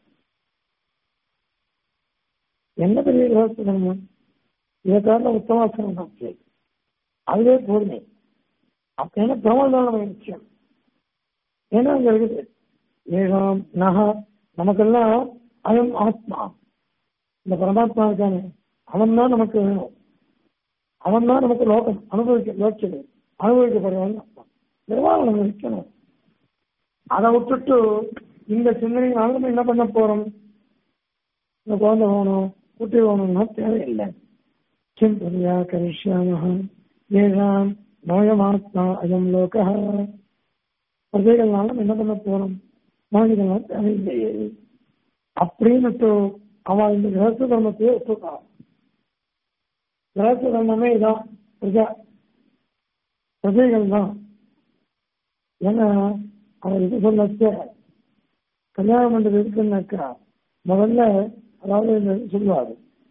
என்ன பெரிய கிரகஸ்த கர்மம் இதற்காக உத்தமாசனம் தான் அதுவே போதுமே அப்படின்னா பிரம்மதான விஷயம் ஏன்னா அங்க இருக்குது ஏகம் நக நமக்கெல்லாம் அயம் ஆத்மா இந்த பரமாத்மா இருக்கானே அவன் தான் நமக்கு வேணும் அவன் தான் நமக்கு லோகம் அனுபவிக்க லோக்கியது அனுபவிக்கப்படுவான் நிர்வாகம் நம்ம இருக்கணும் அதை விட்டுட்டு இந்த சிந்தனையினால நம்ம என்ன பண்ண போறோம் இந்த குழந்தை வேணும் குட்டி வேணும்னா தேவையில்லை கிம் புரியா கரிஷ்யாம ஏழாம் நோயமாத்மா அயம் லோக பிரஜைகள்னால என்ன பண்ண போறோம் மனிதனால் தேவையில்லையே அப்படின்னுட்டு அவன் இந்த கிரகஸ்த தர்மத்தையே ஒத்துக்கான் கிரகஸ்த தர்மமே இதான் பிரஜா பிரஜைகள் தான் ஏன்னா அவர் இது சொல்லச்ச கல்யாணம் பண்றது இருக்குன்னாக்கா முதல்ல அதாவது இந்த சொல்லுவாரு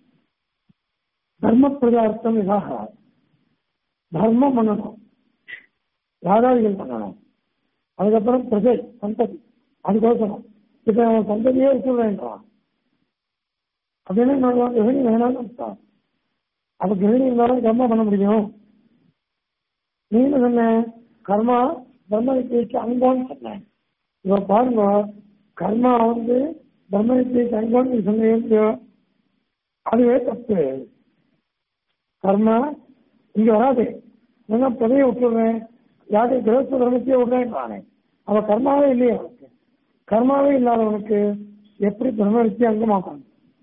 தர்ம பிரதார்த்தம் இதாக தர்மம் பண்ணணும் யாராதிகள் பண்ணணும் அதுக்கப்புறம் பிரஜை சந்ததி அதுக்கோசரம் இப்ப அவன் சந்ததியே இருக்க வேண்டாம் அப்படின்னு நான் கிரகணி வேணாம்னு அர்த்தம் அப்ப கிரகணி இருந்தாலும் கர்மா பண்ண முடியும் நீங்க சொன்ன கர்மா பிரம்ம வித்தியைக்கு அங்கம்னு சொன்னேன் இப்ப பாருங்க கர்மா வந்து பிரம்ம வித்தியைக்கு அங்கம்னு சொன்னீங்க அதுவே தப்பு கர்மா இங்க வராது ஏன்னா புதைய விட்டுடுறேன் யாரு கிரகஸ்த தர்மத்தையே விடுறேன் நானே அவ கர்மாவே இல்லையே அவனுக்கு கர்மாவே இல்லாதவனுக்கு எப்படி பிரம்ம வித்தியை அங்கமாக்கணும்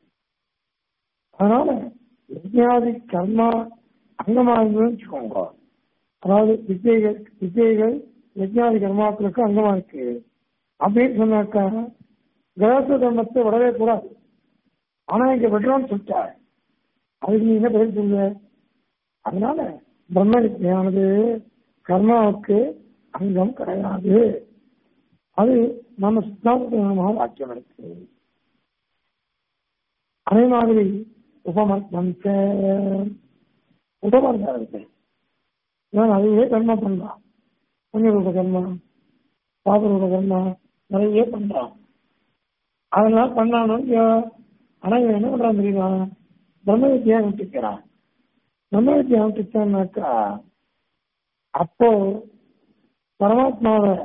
அதனால யஜ்ஞாதி கர்மா அங்கமா இருந்ததுன்னு வச்சுக்கோங்க அதாவது வித்தியைகள் வித்தியைகள் யஜ்ஞாதி கர்மாக்களுக்கு அங்கமா இருக்கு அப்படின்னு சொன்னாக்கா கிரகஸ்த தர்மத்தை விடவே கூடாது ஆனா இங்க விடுறோம்னு சொல்லிட்டா அதுக்கு நீ என்ன பதில் சொல்லுவ அதனால பிரம்ம வித்தியானது கர்மாவுக்கு அங்கம் கிடையாது அது நம்ம சித்தாந்தமாக வாக்கியம் இருக்கு அதே மாதிரி உபமர்த்தம் உபமர்த்தம் இருக்கு நான் அதுவே கர்மா பண்ணலாம் புண்ணியரூப கர்மா பாபரூப கர்மா நிறைய பண்றான் அதெல்லாம் பண்ணாலும் ஆனா இவன் என்ன பண்றான் தெரியுமா பிரம்ம வித்தியா விட்டுக்கிறான் பிரம்ம வித்தியா விட்டுச்சான்னாக்கா அப்போ பரமாத்மாவை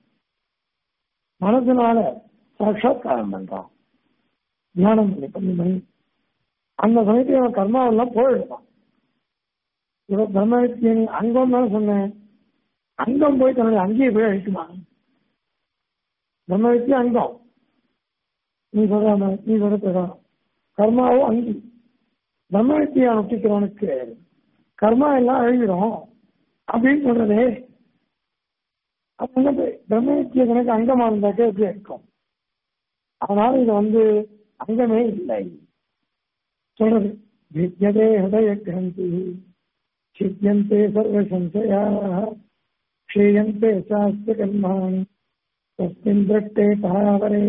மனதினால சாட்சாத்காரம் பண்றான் தியானம் பண்ணி பண்ணி பண்ணி அந்த சமயத்தில் அவன் கர்மாவெல்லாம் போயிடுவான் இவன் பிரம்ம வித்தியனி அங்கம் தான் சொன்னேன் அங்கம் போய் தன்னுடைய அங்கேயே போய் அழிக்குமா பிரம்ம வித்தியா அங்கம் நீ சொல்ற மாதிரி, நீ சொல்ற பிரகாரம் கர்மாவோ அங்கி பிரம்ம வித்தியை அனுப்பிக்கிறவனுக்கு கர்மா எல்லாம் அழிவிடும் அப்படின்னு சொல்றதே அப்ப என்ன போய் பிரம்ம வித்தியை கணக்கு அங்கமா இருந்தாக்க எப்படி இருக்கும் அதனால இது வந்து அங்கமே இல்லை சொல்றது வித்யதே ஹதய கிரந்தி சித்தியந்தே சர்வ சஞ்சயா க்ஷீயந்தே சாஸ்திர கர்மாணி தஸ்மின் திருஷ்டே பராவரே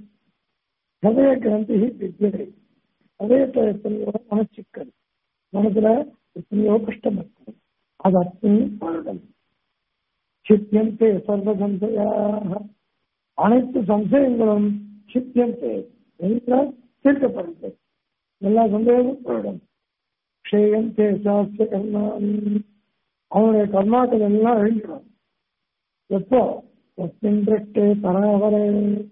ஹதய கிரந்தி வித்யதே ஹதயத்தை எத்தனையோ மனச்சிக்கல் மனதுல எத்தனையோ கஷ்டம் இருக்கும் அது அத்தனையும் பாருங்கள் சித்தியந்தே சர்வ சஞ்சயா அனைத்து சம்சயங்களும் சித்தியந்தே என்றால் தீர்க்கப்படுது எல்லா சந்தேகமும் போயிடும் க்ஷேயந்தே சாஸ்திர கர்மாணி அவனுடைய கர்மாக்கள் எல்லாம் அழிஞ்சிடும் எப்போ ஒத்தின்றே பராவரே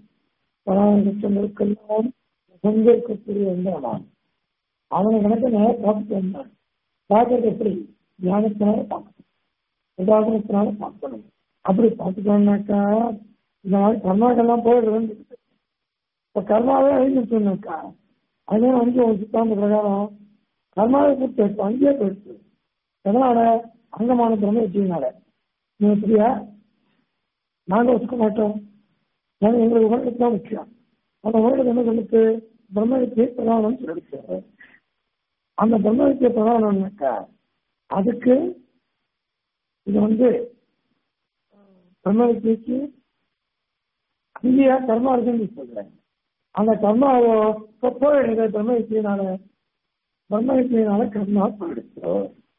பராமரிக்கெல்லாம் சந்திருக்கக்கூடிய வந்தான் அவனை கணக்கு நேரம் பார்த்துட்டு வந்தான் பார்க்கறது எப்படி தியானத்தினால பார்க்கணும் உதாரணத்தினால பார்க்கணும் அப்படி பார்த்துட்டோம்னாக்கா இந்த மாதிரி கர்மாக்கெல்லாம் போயிடுறது இப்ப கர்மாவே அழிஞ்சிருச்சுனாக்கா அதே அஞ்சு ஒரு சித்தாந்த பிரகாரம் கர்மாவை கொடுத்து எடுத்து அங்கேயே போயிடுச்சு எதனால அங்கமான திறமை வச்சதுனால நீ எப்படியா நாங்க ஒத்துக்க மாட்டோம் நாங்க எங்களுக்கு உலகத்துக்கு தான் முக்கியம் அந்த உலகத்துக்கு என்ன சொல்லுது பிரம்மவித்தியை பிரதானம் சொல்லிடுச்சு அந்த பிரம்மவித்தியை பிரதானம்னாக்கா அதுக்கு இது வந்து பிரம்மவித்தியக்கு அங்கேயா கர்மா இருக்குன்னு சொல்றேன் அந்த கர்மாவோ போயிடுது பிரம்ம வித்தியினால பிரம்ம வித்தியினால கர்மா போயிடுச்சு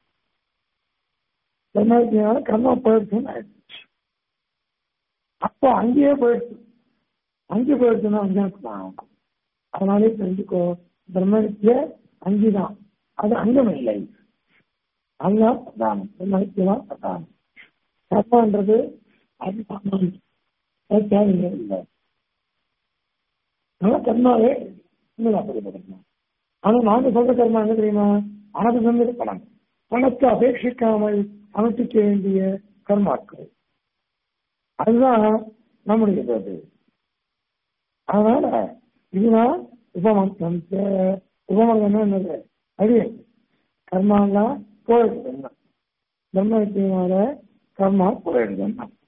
பிரம்ம வித்தியினால கர்மா போயிடுச்சுன்னு ஆயிடுச்சு அப்போ அங்கேயே போயிடுச்சு அங்கே போயிடுச்சுன்னா அங்கே இருக்கலாம் அதனாலே தெரிஞ்சுக்கோ பிரம்ம வித்திய அங்கேதான் அது அங்கம் இல்லை அதுதான் பிரதானம் பிரம்ம வித்தியை தான் பிரதானம் கர்மான்றது அது சாமானியம் அது தேவையே இல்லை அதனால கர்மாவே உண்மையாக்கப்படுகிறது ஆனா நாங்க சொல்ற கர்மா என்ன தெரியுமா அனபிசந்திர பணம் பணத்தை அபேட்சிக்காமல் அனுஷ்டிக்க வேண்டிய கர்மாக்கள் அதுதான் நம்முடைய இது அதனால இதுதான் உபமந்தம் உபமந்தம் என்னது அடியே கர்மாலாம் போயிடுது பிரம்ம வித்தியனால கர்மா போயிடுது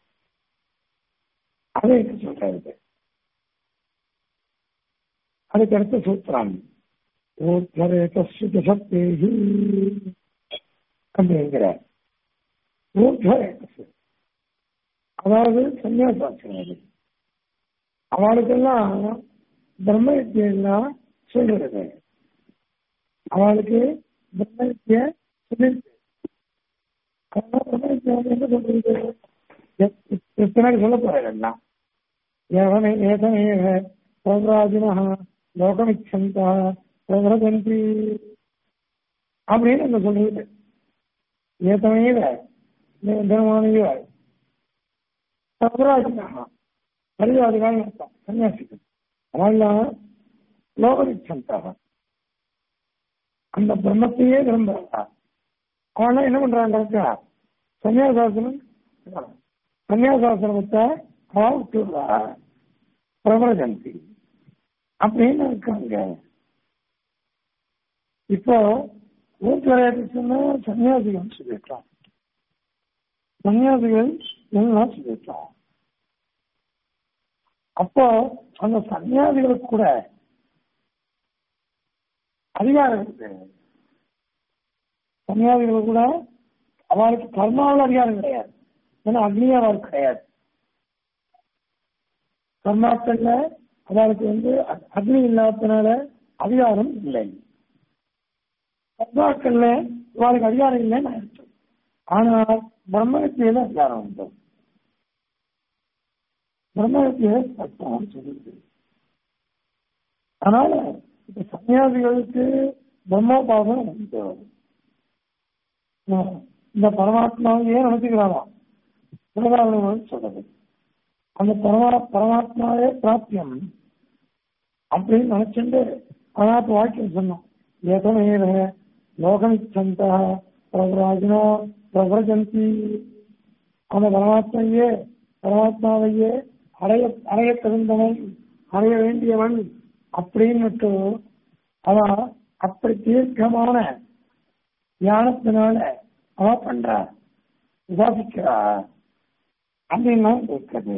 அதை சொல்றது அதுக்கடுத்து சூத்திரம் ஊர்தரேகி அப்படிங்கிற ஊர்தரேகசு அதாவது சன்னியாசாசிரம் அவளுக்கெல்லாம் பிரம்ம வித்தியெல்லாம் சொல்லுறது அவளுக்கு பிரம்ம வித்திய சொல்லிருக்கு அதனால பிரம்ம வித்தியா என்ன சொல்றது எத்தனை சொல்ல போறேன் ஏவனை ஏதமேவ பிரபராஜினா லோகமிச்சந்தா பிரபரதந்தி அப்படின்னு அந்த சொல்றது ஏதமேவ தினமானவ பிரபராஜினா பரிவாதிகள் அர்த்தம் சன்னியாசிகள் அவெல்லாம் லோகமிச்சந்தாக அந்த பிரம்மத்தையே விரும்புறா அவன் என்ன பண்றாங்க சன்னியாசாசனம் சன்னியாசாசனத்தை அவன் விட்டுடுறா பிரபலஜந்தி அப்படின்னு இருக்காங்க இப்போ ஊர் விளையாட்டு சொன்னா சன்னியாசிகள் சொல்லிட்டான் சன்னியாசிகள் எல்லாம் சொல்லிட்டான் அப்போ அந்த சன்னியாசிகளுக்கு கூட அதிகாரம் இருக்கு சன்னியாசிகள் கூட அவளுக்கு கர்மாவில் அதிகாரம் கிடையாது ஏன்னா அக்னியா அவளுக்கு கிடையாது கர்மாக்கள்ல அவளுக்கு வந்து அக்னி இல்லாததுனால அதிகாரம் இல்லை கர்மாக்கள்ல அவளுக்கு அதிகாரம் இல்லைன்னு ஆயிடுச்சு ஆனால் பிரம்மத்தியில அதிகாரம் உண்டு பிரம்ம வித்தியை சட்டம் சொல்லுது அதனால இப்ப சன்னியாசிகளுக்கு பிரம்மோபாசம் உண்டு இந்த பரமாத்மாவையே நினைச்சுக்கிறாராம் சிவகாரணம் சொல்றது அந்த பரமா பரமாத்மாவே பிராப்தியம் அப்படின்னு நினைச்சுட்டு அதான் வாக்கியம் சொன்னோம் ஏதமேவ லோகமிச்சந்த பிரபராஜனோ பிரபரஜந்தி அந்த பரமாத்மையே பரமாத்மாவையே அடைய அடைய தகுந்தவன் அடைய வேண்டியவன் அப்படின்னு அவன் அப்படி தீர்க்கமான தியானத்தினால அவ பண்றா உபாசிக்கிறா அப்படின்னு இருக்குது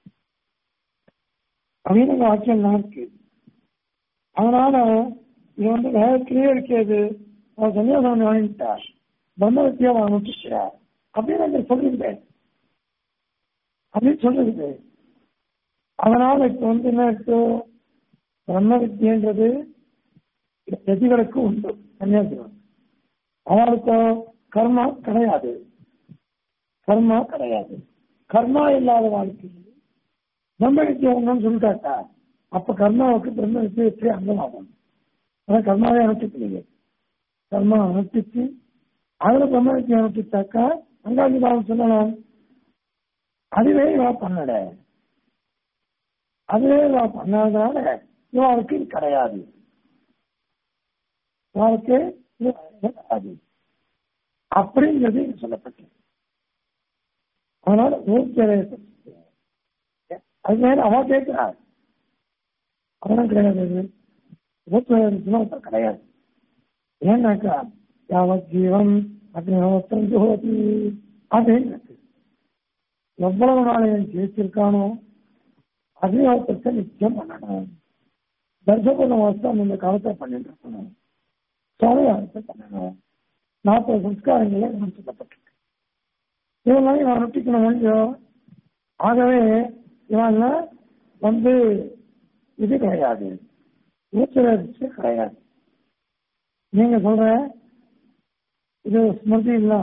அப்படின்னு வாக்கியம் தான் இருக்கு அதனால இது வந்து வேகத்திலேயே இருக்கிறது அவர் சன்னியாசம் வாங்கிட்டார் பிரம்ம வித்தியா வாங்கிட்டார் அப்படின்னு அந்த சொல்லியிருந்தேன் அப்படின்னு சொல்லுது அதனால இப்ப வந்து என்ன இருக்கு பிரம்ம வித்தியன்றது எதிகளுக்கு உண்டு சன்னியாசிகள் அவளுக்கு கர்மா கிடையாது கர்மா கிடையாது கர்மா இல்லாத வாழ்க்கை பிரம்ம வித்தியா ஒன்றும் சொல்லிட்டாக்கா அப்ப கர்மாவுக்கு பிரம்ம வித்தியை எப்படி அங்கமாகும் அதான் கர்மாவே அனுப்பிக்கலையே கர்மா அனுப்பிச்சு அதுல பிரம்ம வித்தியை அனுப்பிச்சாக்கா அங்காங்கி பாவம் சொல்லலாம் அதுவே இவா பண்ணல அதுவே இவா பண்ணாதனால இவாளுக்கு இது கிடையாது இவாளுக்கு இது கிடையாது அப்படிங்கிறது இங்க சொல்லப்பட்டது அதனால ஊர்ச்சரை அது மேல அவ கேட்கிறார் அவனும் கிடையாது ஊர்ச்சரை கிடையாது ஏன்னாக்கா யாவத் ஜீவன் அக்னிஹோத்திரம் ஜோதி அப்படின்னு இருக்கு எவ்வளவு நாள் என் ஜெயிச்சிருக்கானோ அக்னிஹோத்திரத்தை நிச்சயம் பண்ணணும் தர்சபூர்ண மாசம் இந்த காலத்தை பண்ணிட்டு இருக்கணும் சோழத்தை பண்ணணும் நாற்பது சம்ஸ்காரங்களே சொல்லப்பட்டிருக்கு இவெல்லாம் இவன் அனுப்பிக்கணும் முடியும் ஆகவே இவன் வந்து இது கிடையாது ஊச்சரிச்சு கிடையாது நீங்க சொல்ற இது ஸ்மிருதி இல்ல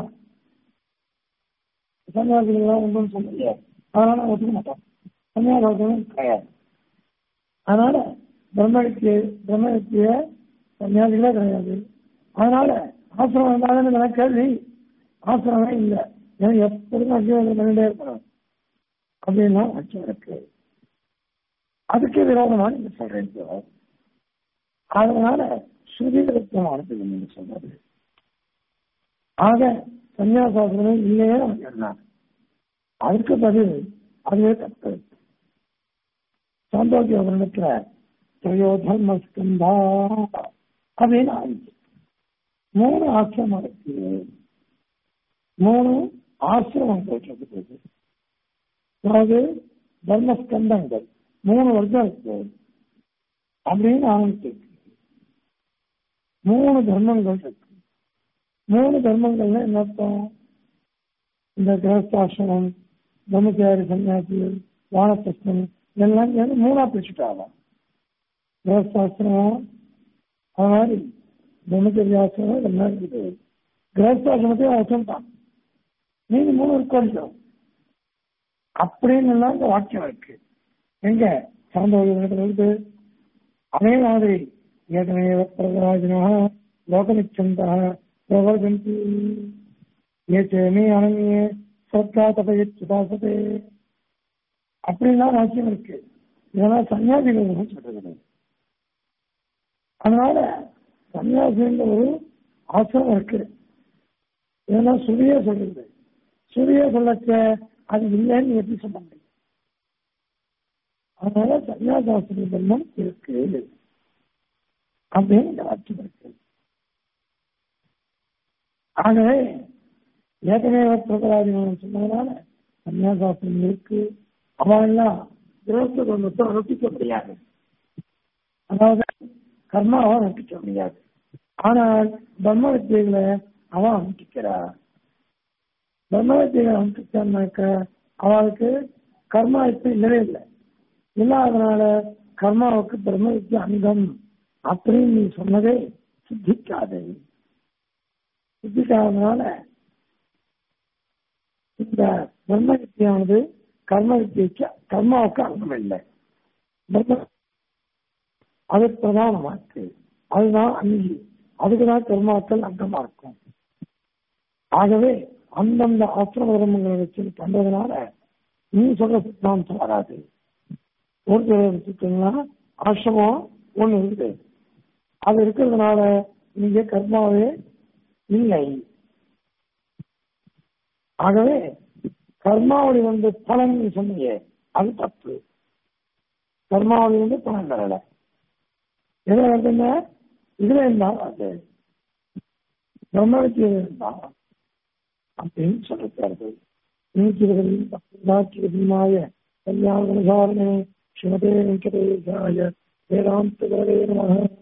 சன்னியாசிகள் உண்டுன்னு சொல்லுங்க அதனால ஒத்துக்க மாட்டோம் சன்னியாசம் கிடையாது அதனால பிரம்மவித்திய பிரம்மவித்திய சன்னியாசிகளே கிடையாது அதனால ஆசிரமம் இருந்தாலும் எனக்கு கேள்வி ஆசிரமே இல்லை ஏன்னா எப்பொழுதும் அஜீவனம் பண்ணிட்டே இருக்கணும் அப்படின்னா அச்சம் இருக்கு அதுக்கு விரோதமா நீங்க சொல்றீங்க அதனால ஸ்ருதி விருத்தமானது நீங்க சொல்றது ஆக சன்னியாசாசனம் இல்லையே அவன் சொன்னார் அதுக்கு பதில் அதுவே தப்பு சாந்தோக்கிய வருடத்துல திரையோ தர்ம ஸ்கந்தா அப்படின்னு ஆரம்பிச்சு மூணு ஆசிரமம் இருக்கு மூணு ஆசிரமம் போயிட்டு இருக்குது அதாவது தர்மஸ்கந்தங்கள் மூணு வருஷம் இருக்கு அப்படின்னு ஆரம்பிச்சிருக்கு மூணு தர்மங்கள் இருக்கு மூணு தர்மங்கள்ல என்ன அர்த்தம் இந்த கிரகஸ்தாசிரமம் பிரம்மச்சாரி சன்னியாசி வானப்பிரஸ்தம் எல்லாம் சேர்ந்து மூணா பிரிச்சுட்டாங்க கிரகஸ்தாசிரமம் அது மாதிரி பிரம்மச்சரியாசிரமம் எல்லாம் இருக்குது கிரகஸ்தாசிரமத்தையும் அவன் சொல்லிட்டான் நீங்க மூணு இருக்கோம் அப்படின்னு எல்லாம் இந்த வாக்கியம் இருக்கு எங்க சிறந்த இருக்கு அதே மாதிரி ஏற்கனவே பிரகராஜனா லோகமிச்சந்தா பிரவர்ஜந்தி ஏற்றமே அனங்கிய சர்க்கா தபயச்சுதாசதே அப்படின்லாம் வாக்கியம் இருக்கு இதெல்லாம் சன்னியாசிகள் சொல்றது அதனால சன்னியாசின்ற ஒரு ஆசிரம் இருக்கு இதெல்லாம் சுழிய சொல்றது சுழிய சொல்லச்ச அது இல்லைன்னு எப்படி சொல்ல முடியும் அதனால சன்னியாசாஸ்திர தர்மம் இருக்கு அப்படின்னு இந்த வாக்கியம் இருக்கு ஆகவே ஏற்கனவே பிரகலாதினம் சொன்னதுனால சன்னியாசாஸ்திரம் இருக்கு அவெல்லாம் கிரகஸ்த தர்மத்தை அனுப்பிக்க முடியாது அதாவது கர்மாவை அனுப்பிக்க முடியாது ஆனால் பிரம்ம வித்தியங்களை அவன் அனுப்பிக்கிறார் பிரம்ம வித்தியங்களை அனுப்பிச்சான்னாக்க அவளுக்கு கர்மா இப்ப இல்லவே இல்லை இல்லாதனால கர்மாவுக்கு பிரம்ம வித்திய அங்கம் அப்படின்னு நீ சொன்னதே சித்திக்காது சித்திக்காதனால இந்த பிரம்ம வித்தியானது கர்ம வித்தியைக்கு கர்மாவுக்கு அர்த்தம் இல்லை பிரம்ம- அது பிரதானமாக்கு அதுதான் அங்கி அதுக்குதான் கர்மாக்கள் அங்கமா இருக்கும் ஆகவே அந்தந்த ஆசிரம தர்மங்களை வச்சு பண்றதுனால நீ சொல்ற சித்தாந்தம் வராது ஒரு சில எடுத்துட்டீங்கன்னா ஆசிரமம் ஒண்ணு இருக்கு அது இருக்கிறதுனால இங்க கர்மாவே இல்லை ஆகவே கர்மாவளி வந்து பலன் நீ சொன்னீங்க அது தப்பு கர்மாவளி வந்து பலன் தரல எதுல வருதுங்க இதுல இருந்தா அது பிரம்மவித்தியில இருந்தா அப்படின்னு சொல்லிருக்காரு நீச்சிரமாய கல்யாண ஸ்ரீமதே வெங்கடேசாய வேதாந்த நமः